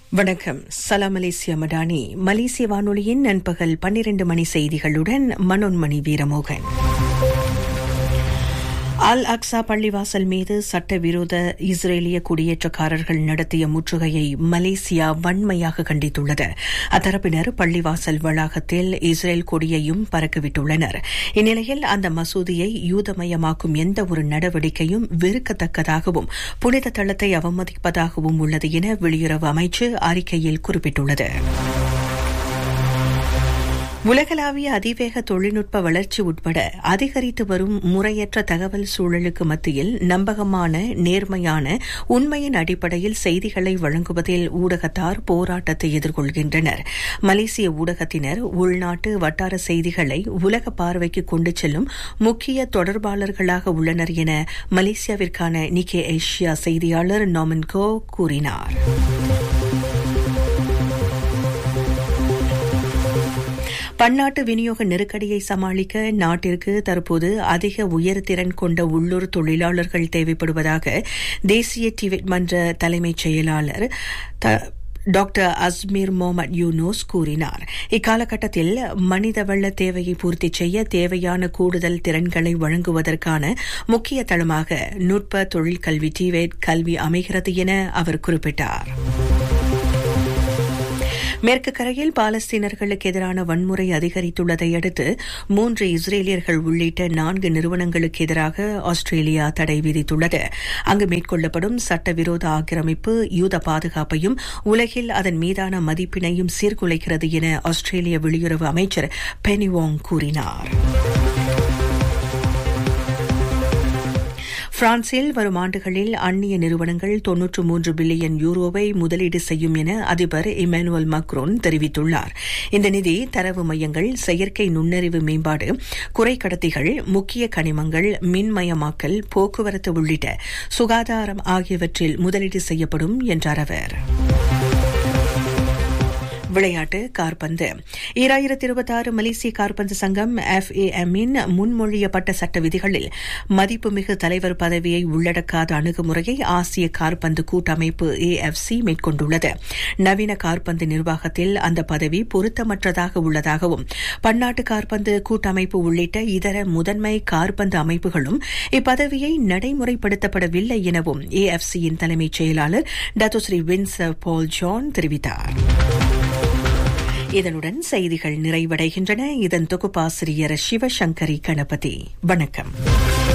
வணக்கம் சலாம் மலேசியா மடானி மலேசிய வானொலியின் நண்பகல் பன்னிரண்டு மணி செய்திகளுடன் மனோன்மணி வீரமோகன் அல் அக்ஸா பள்ளிவாசல் மீது சட்டவிரோத இஸ்ரேலிய குடியேற்றக்காரர்கள் நடத்திய முற்றுகையை மலேசியா வன்மையாக கண்டித்துள்ளது அத்தரப்பினர் பள்ளிவாசல் வளாகத்தில் இஸ்ரேல் கொடியையும் பறக்கவிட்டுள்ளனர் இந்நிலையில் அந்த மசூதியை யூதமயமாக்கும் எந்த ஒரு நடவடிக்கையும் வெறுக்கத்தக்கதாகவும் புனித தளத்தை அவமதிப்பதாகவும் உள்ளது என வெளியுறவு அமைச்சு அறிக்கையில் குறிப்பிட்டுள்ளது உலகளாவிய அதிவேக தொழில்நுட்ப வளர்ச்சி உட்பட அதிகரித்து வரும் முறையற்ற தகவல் சூழலுக்கு மத்தியில் நம்பகமான நேர்மையான உண்மையின் அடிப்படையில் செய்திகளை வழங்குவதில் ஊடகத்தார் போராட்டத்தை எதிர்கொள்கின்றனர் மலேசிய ஊடகத்தினர் உள்நாட்டு வட்டார செய்திகளை உலக பார்வைக்கு கொண்டு செல்லும் முக்கிய தொடர்பாளர்களாக உள்ளனர் என மலேசியாவிற்கான நிக்கே ஏஷியா செய்தியாளர் நாமன்கோ கூறினார் பன்னாட்டு விநியோக நெருக்கடியை சமாளிக்க நாட்டிற்கு தற்போது அதிக உயர்திறன் கொண்ட உள்ளூர் தொழிலாளர்கள் தேவைப்படுவதாக தேசிய டிவெட் மன்ற தலைமைச் செயலாளர் டாக்டர் அஸ்மீர் மொஹமட் யூனூஸ் கூறினார் இக்காலகட்டத்தில் மனிதவள தேவையை பூர்த்தி செய்ய தேவையான கூடுதல் திறன்களை வழங்குவதற்கான முக்கிய தளமாக நுட்ப தொழிற்கல்வி டிவேட் கல்வி அமைகிறது என அவர் குறிப்பிட்டார் மேற்கு கரையில் பாலஸ்தீனர்களுக்கு எதிரான வன்முறை அதிகரித்துள்ளதை அடுத்து மூன்று இஸ்ரேலியர்கள் உள்ளிட்ட நான்கு நிறுவனங்களுக்கு எதிராக ஆஸ்திரேலியா தடை விதித்துள்ளது அங்கு மேற்கொள்ளப்படும் சட்டவிரோத ஆக்கிரமிப்பு யூத பாதுகாப்பையும் உலகில் அதன் மீதான மதிப்பினையும் சீர்குலைக்கிறது என ஆஸ்திரேலிய வெளியுறவு அமைச்சர் பெனிவாங் கூறினார் பிரான்சில் வரும் ஆண்டுகளில் அந்நிய நிறுவனங்கள் தொன்னூற்று மூன்று பில்லியன் யூரோவை முதலீடு செய்யும் என அதிபர் இமானுவல் மக்ரோன் தெரிவித்துள்ளார் இந்த நிதி தரவு மையங்கள் செயற்கை நுண்ணறிவு மேம்பாடு குறைக்கடத்திகள் முக்கிய கனிமங்கள் மின்மயமாக்கல் போக்குவரத்து உள்ளிட்ட சுகாதாரம் ஆகியவற்றில் முதலீடு செய்யப்படும் என்றார் அவர் விளையாட்டு கார்பந்து ஈராயிரத்தி இருபத்தி ஆறு மலேசிய கார்பந்து சங்கம் எஃப்ஏஎம்மின் முன்மொழியப்பட்ட சட்ட விதிகளில் மதிப்புமிகு தலைவர் பதவியை உள்ளடக்காத அணுகுமுறையை ஆசிய கார்பந்து கூட்டமைப்பு ஏஎஃப்சி மேற்கொண்டுள்ளது நவீன கார்பந்து நிர்வாகத்தில் அந்த பதவி பொருத்தமற்றதாக உள்ளதாகவும் பன்னாட்டு கார்பந்து கூட்டமைப்பு உள்ளிட்ட இதர முதன்மை கார்பந்து அமைப்புகளும் இப்பதவியை நடைமுறைப்படுத்தப்படவில்லை எனவும் ஏஎஃப்சியின் தலைமைச் செயலாளர் டத்துஸ்ரீ வின்ஸ் பால் ஜான் தெரிவித்தார் இதனுடன் செய்திகள் நிறைவடைகின்றன இதன் தொகுப்பாசிரியர் சிவசங்கரி கணபதி வணக்கம்